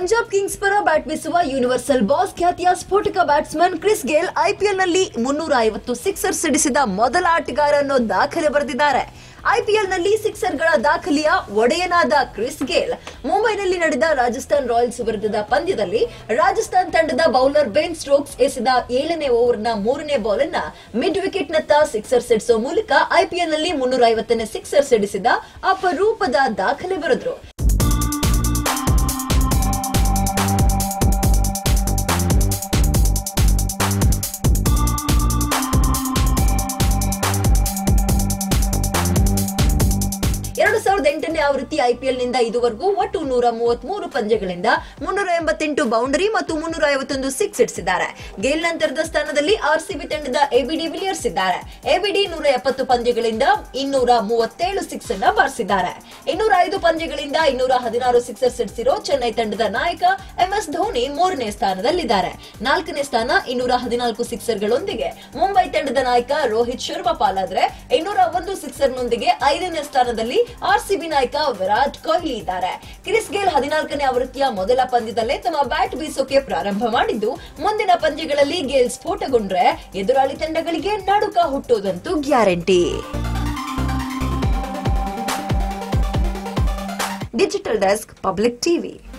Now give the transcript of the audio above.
Punjab Kings ಪರ bat ಬೀಸುವ universal boss ಖ್ಯಾತಿಯ ಸ್ಫೋಟಕ ಬ್ಯಾಟ್ಸ್ಮನ್ ಕ್ರಿಸ್ ಗೇಲ್ ಐಪಿಎಲ್ನಲ್ಲಿ ಮುನ್ನೂರ ಐವತ್ತು ಸಿಕ್ಸರ್ ಸಿಡಿಸಿದ ಮೊದಲ ಆಟಗಾರ ಅನ್ನೋ ದಾಖಲೆ ಬರೆದಿದ್ದಾರೆ ಐಪಿಎಲ್ನಲ್ಲಿ ಸಿಕ್ಸರ್ಗಳ ದಾಖಲೆಯ ಒಡೆಯನಾದ ಕ್ರಿಸ್ ಗೇಲ್ ಮುಂಬೈನಲ್ಲಿ ನಡೆದ ರಾಜಸ್ಥಾನ್ ರಾಯಲ್ಸ್ ವಿರುದ್ಧದ ಪಂದ್ಯದಲ್ಲಿ ರಾಜಸ್ಥಾನ್ ತಂಡದ ಬೌಲರ್ ಬೆನ್ ಸ್ಟೋಕ್ಸ್ ಎಸೆದ ಏಳನೇ ಓವರ್ನ ಮೂರನೇ ಬಾಲ್ ಅನ್ನ ಮಿಡ್ ವಿಕೆಟ್ ನತ್ತ ಸಿಕ್ಸರ್ ಸಿಡಿಸೋ ಮೂಲಕ ಐಪಿಎಲ್ನಲ್ಲಿ ಮುನ್ನೂರ ಐವತ್ತನೇ ಸಿಕ್ಸರ್ ಸಿಡಿಸಿದ ಅಪರೂಪದ ದಾಖಲೆ ಬರೆದ್ರು ಎರಡು ಸಾವಿರದ ಎಂಟನೇ ಆವೃತ್ತಿ ಐಪಿಎಲ್ ನಿಂದ ಇದುವರೆಗೂ ಒಟ್ಟು ನೂರ ಮೂವತ್ಮೂರು ಪಂದ್ಯಗಳಿಂದ ಮುನ್ನೂರ ಎಂಬತ್ತೆಂಟು ಬೌಂಡರಿ ಮತ್ತು ಮುನ್ನೂರ ಐವತ್ತೊಂದು ಸಿಕ್ಸ್ ಇಡಿಸಿದ್ದಾರೆ ಗೇಲ್ ನಂತರದ ಸ್ಥಾನದಲ್ಲಿ ಆರ್ಸಿಬಿ ತಂಡದ ಎಬಿಡಿ ವಿಲಿಯರ್ಸ್ ಇದ್ದಾರೆ ಎಬಿಡಿ ನೂರ ಎಪ್ಪತ್ತು ಪಂದ್ಯಗಳಿಂದ ಇನ್ನೂರ ಮೂವತ್ತೇಳು ಸಿಕ್ಸ್ ಅನ್ನ ಬಾರಿಸಿದ್ದಾರೆ ಇನ್ನೂರ ಐದು ಪಂದ್ಯಗಳಿಂದ ಇನ್ನೂರ ಹದಿನಾರು ಸಿಕ್ಸರ್ ಸಿಡಿಸಿರೋ ಚೆನ್ನೈ ತಂಡದ ನಾಯಕ ಎಂಎಸ್ ಧೋನಿ ಮೂರನೇ ಸ್ಥಾನದಲ್ಲಿದ್ದಾರೆ ನಾಲ್ಕನೇ ಸ್ಥಾನ ಇನ್ನೂರ ಹದಿನಾಲ್ಕು ಸಿಕ್ಸರ್ಗಳೊಂದಿಗೆ ಮುಂಬೈ ತಂಡದ ನಾಯಕ ರೋಹಿತ್ ಶರ್ಮಾ ಪಾಲಾದ್ರೆ ಇನ್ನೂರ ಒಂದು ಸಿಕ್ಸರ್ನೊಂದಿಗೆ ಐದನೇ ಸ್ಥಾನದಲ್ಲಿ ಆರ್ಸಿಬಿ ನಾಯಕ ವಿರಾಟ್ ಕೊಹ್ಲಿ ಇದ್ದಾರೆ ಕ್ರಿಸ್ ಗೇಲ್ ಹದಿನಾಲ್ಕನೇ ಆವೃತ್ತಿಯ ಮೊದಲ ಪಂದ್ಯದಲ್ಲೇ ತಮ್ಮ ಬ್ಯಾಟ್ ಬೀಸೋಕೆ ಪ್ರಾರಂಭ ಮಾಡಿದ್ದು ಮುಂದಿನ ಪಂದ್ಯಗಳಲ್ಲಿ ಗೇಲ್ ಸ್ಫೋಟಗೊಂಡ್ರೆ ಎದುರಾಳಿ ತಂಡಗಳಿಗೆ ನಡುಕ ಹುಟ್ಟೋದಂತೂ guarantee digital desk public TV